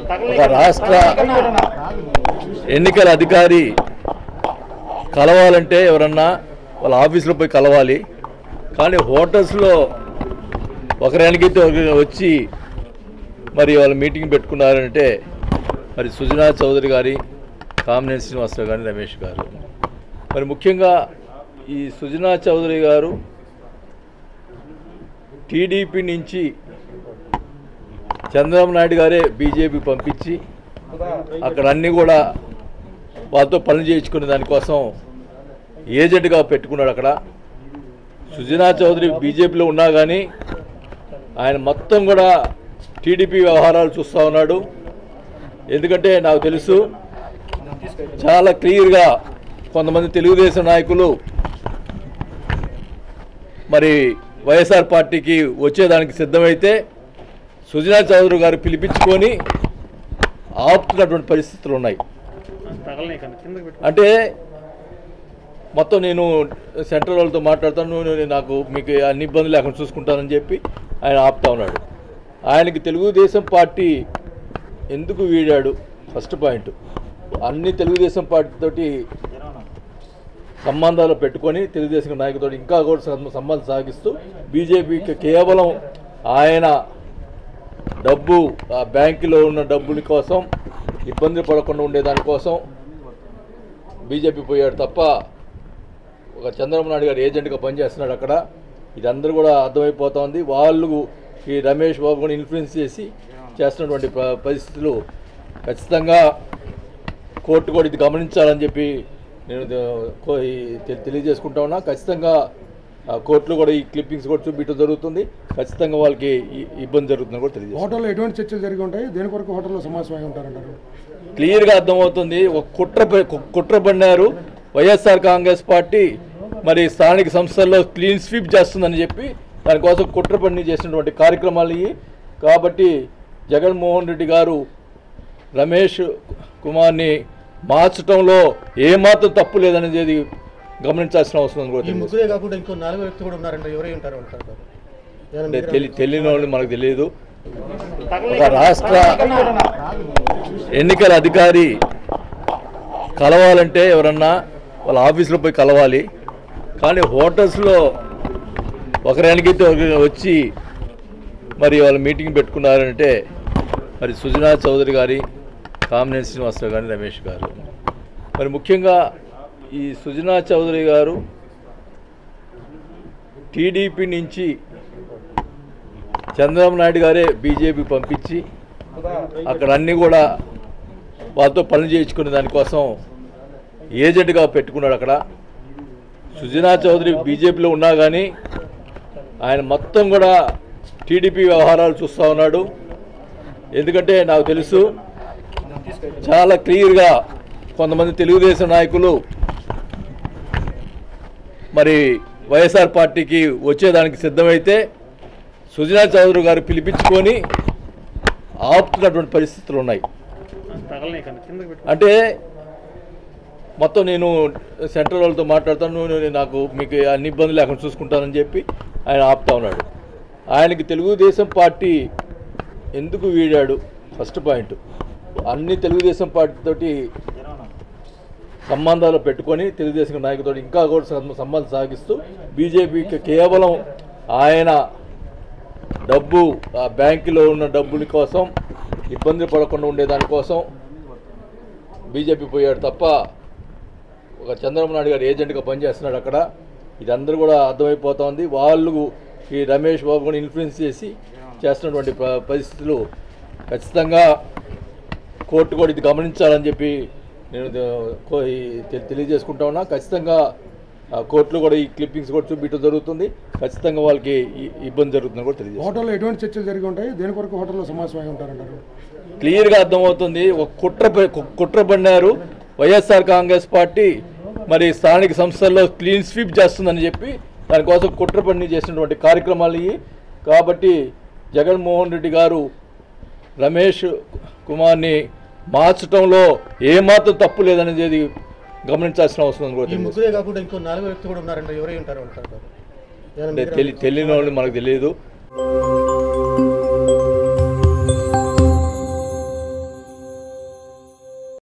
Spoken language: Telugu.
ఒక రాష్ట్ర ఎన్నికల అధికారి కలవాలంటే ఎవరన్నా వాళ్ళ ఆఫీసులో పోయి కలవాలి కానీ హోటల్స్లో ఒకరానికైతే ఒకరు వచ్చి మరి వాళ్ళు మీటింగ్ పెట్టుకున్నారంటే మరి సుజనా చౌదరి గారి కామినేని శ్రీనివాసరావు గారి రమేష్ గారు మరి ముఖ్యంగా ఈ సుజనా చౌదరి గారు టీడీపీ నుంచి చంద్రబాబు నాయుడు గారే బీజేపీ పంపించి అక్కడ అన్నీ కూడా వాళ్ళతో పనులు చేయించుకునే దానికోసం ఏజెంట్గా పెట్టుకున్నాడు అక్కడ సుజనా చౌదరి బీజేపీలో ఉన్నా కానీ ఆయన మొత్తం కూడా టీడీపీ వ్యవహారాలు చూస్తూ ఉన్నాడు ఎందుకంటే నాకు తెలుసు చాలా క్లియర్గా కొంతమంది తెలుగుదేశం నాయకులు మరి వైఎస్ఆర్ పార్టీకి వచ్చేదానికి సిద్ధమైతే సుజనా చౌదరి గారు పిలిపించుకొని ఆపుతున్నటువంటి పరిస్థితులు ఉన్నాయి అంటే మొత్తం నేను సెంట్రల్ వాళ్ళతో మాట్లాడతాను నేను నాకు మీకు అన్ని ఇబ్బందులు లేకుండా చూసుకుంటానని చెప్పి ఆయన ఆపుతా ఉన్నాడు ఆయనకి తెలుగుదేశం పార్టీ ఎందుకు వీడాడు ఫస్ట్ పాయింట్ అన్ని తెలుగుదేశం పార్టీతోటి సంబంధాలు పెట్టుకొని తెలుగుదేశం నాయకులతో ఇంకా కూడా సం- సంబంధం సాగిస్తూ బీజేపీకి కేవలం ఆయన డబ్బు ఆ బ్యాంకులో ఉన్న డబ్బుల కోసం ఇబ్బంది పడకుండా ఉండేదానికోసం బీజేపీ పోయాడు తప్ప ఒక చంద్రబాబు నాయుడు గారు ఏజెంట్గా పనిచేస్తున్నాడు అక్కడ ఇది అందరూ కూడా అర్థమైపోతోంది వాళ్ళు ఈ రమేష్ బాబు కూడా ఇన్ఫ్లుయెన్స్ చేసి చేస్తున్నటువంటి ప- పరిస్థితులు ఖచ్చితంగా కోర్టు కూడా ఇది గమనించాలని చెప్పి నేను ద- కో- ఈ తె- తెలియజేసుకుంటా ఉన్నా ఖచ్చితంగా ఆ కోర్టులో కూడా ఈ క్లిప్పింగ్స్ కూడా చూపించడం జరుగుతుంది ఖచ్చితంగా వాళ్ళకి ఈ- ఇబ్బంది జరుగుతుందని కూడా తెలియజేస్తాను హోటల్లో ఎటువంటి చర్చలు జరిగి ఉంటాయి దేని కొరకు హోటల్లో సమావేశమై ఉంటారంటారు క్లియర్గా అర్థమవుతుంది ఒక కుట్ర ప- కు- కుట్ర పడినారు వైఎస్ఆర్ కాంగ్రెస్ పార్టీ మరి స్థానిక సంస్థల్లో క్లీన్ స్వీప్ చేస్తుందని చెప్పి దానికోసం కుట్ర పని చేసినటువంటి కార్యక్రమాలు ఇవి కాబట్టి జగన్మోహన్ రెడ్డి గారు రమేష్ కుమార్ని మార్చడంలో ఏమాత్రం తప్పు లేదనేది గమనించాల్సిన అవసరం ఉంది కూడా ఈ తెలియజేస్తున్నాను. ముగ్గురే కాకుండా ఇంకో నాలుగో వ్యక్తి కూడా ఉన్నారంటే ఎవరై ఉంటారు అంటారు ఏమైనా అంటే మీరు తెలి తెలియని వాళ్ళు మనకు తెలియదు ఒక రాష్ట్ర ఎన్నికల అధికారి కలవాలంటే ఎవరన్నా వాళ్ళ ఆఫీసులో పోయి కలవాలి కానీ హోటల్స్లో ఒకరానికైతే ఒకరు వచ్చి మరి వాళ్ళు మీటింగ్ పెట్టుకున్నారంటే మరి సుజనా చౌదరి గారి కామినేని శ్రీనివాసరావు గారి రమేష్ గారు మరి ముఖ్యంగా ఈ సుజనా చౌదరి గారు టీడీపీ నుంచి చంద్రబాబు నాయుడు గారే బీజేపీ పంపించి అక్కడ అన్నీ కూడా వాళ్ళతో పనులు చేయించుకునే దానికోసం ఏజెంట్గా పెట్టుకున్నాడు అక్కడ సుజనా చౌదరి బీజేపీలో ఉన్నా కానీ ఆయన మొత్తం కూడా టీడీపీ వ్యవహారాలు చూస్తూ ఉన్నాడు ఎందుకంటే నాకు తెలుసు చాలా క్లియర్గా కొంతమంది తెలుగుదేశం నాయకులు మరి వైఎస్ఆర్ పార్టీకి వచ్చేదానికి సిద్ధమైతే సుజనా చౌదరి గారు పిలిపించుకొని ఆపుతున్నటువంటి పరిస్థితులు ఉన్నాయి అంటే మొత్తం నేను సెంట్రల్ వాళ్ళతో మాట్లాడతాను నేను నాకు మీకు అన్ని ఇబ్బందులు లేకుండా చూసుకుంటానని చెప్పి ఆయన ఆపుతా ఉన్నాడు ఆయనకి తెలుగుదేశం పార్టీ ఎందుకు వీడాడు ఫస్ట్ పాయింట్ అన్ని తెలుగుదేశం పార్టీతోటి సంబంధాలు పెట్టుకొని తెలుగుదేశం నాయకులతో ఇంకా కూడా సం- సంబంధం సాగిస్తూ బీజేపీకి కేవలం ఆయన డబ్బు ఆ బ్యాంకులో ఉన్న డబ్బుల కోసం ఇబ్బంది పడకుండా ఉండేదానికోసం బీజేపీ పోయాడు తప్ప ఒక చంద్రబాబు నాయుడు గారు ఏజెంట్గా పనిచేస్తున్నాడు అక్కడ ఇది అందరూ కూడా అర్థమైపోతోంది వాళ్ళు ఈ రమేష్ బాబు కూడా ఇన్ఫ్లుయెన్స్ చేసి చేస్తున్నటువంటి ప- పరిస్థితులు ఖచ్చితంగా కోర్టు కూడా ఇది గమనించాలని చెప్పి నేను ద- కో- ఈ తె- తెలియజేసుకుంటా ఉన్నా ఖచ్చితంగా ఆ కోర్టులో కూడా ఈ క్లిప్పింగ్స్ కూడా చూపించడం జరుగుతుంది ఖచ్చితంగా వాళ్ళకి ఈ- ఇబ్బంది జరుగుతుందని కూడా తెలియజేస్తాను హోటల్లో ఎటువంటి చర్చలు జరిగి ఉంటాయి దేని కొరకు హోటల్లో సమావేశమై ఉంటారంటారు క్లియర్గా అర్థమవుతుంది ఒక కుట్ర ప- కు- కుట్ర పడినారు వైఎస్ఆర్ కాంగ్రెస్ పార్టీ మరి స్థానిక సంస్థల్లో క్లీన్ స్వీప్ చేస్తుందని చెప్పి దానికోసం కుట్ర పని చేసినటువంటి కార్యక్రమాలు ఇవి కాబట్టి జగన్మోహన్ రెడ్డి గారు రమేష్ కుమార్ని మార్చడంలో ఏమాత్రం తప్పు లేదనేది గమనించాల్సిన అవసరం ఉంది కూడా ఈ తెలియజేస్తున్నాను. ముగ్గురే కాకుండా ఇంకో నాలుగో వ్యక్తి కూడా ఉన్నారంటే ఎవరై ఉంటారు అంటారు ఏమైనా అంటే మీరు తెలి తెలియని వాళ్ళు మనకు తెలియదు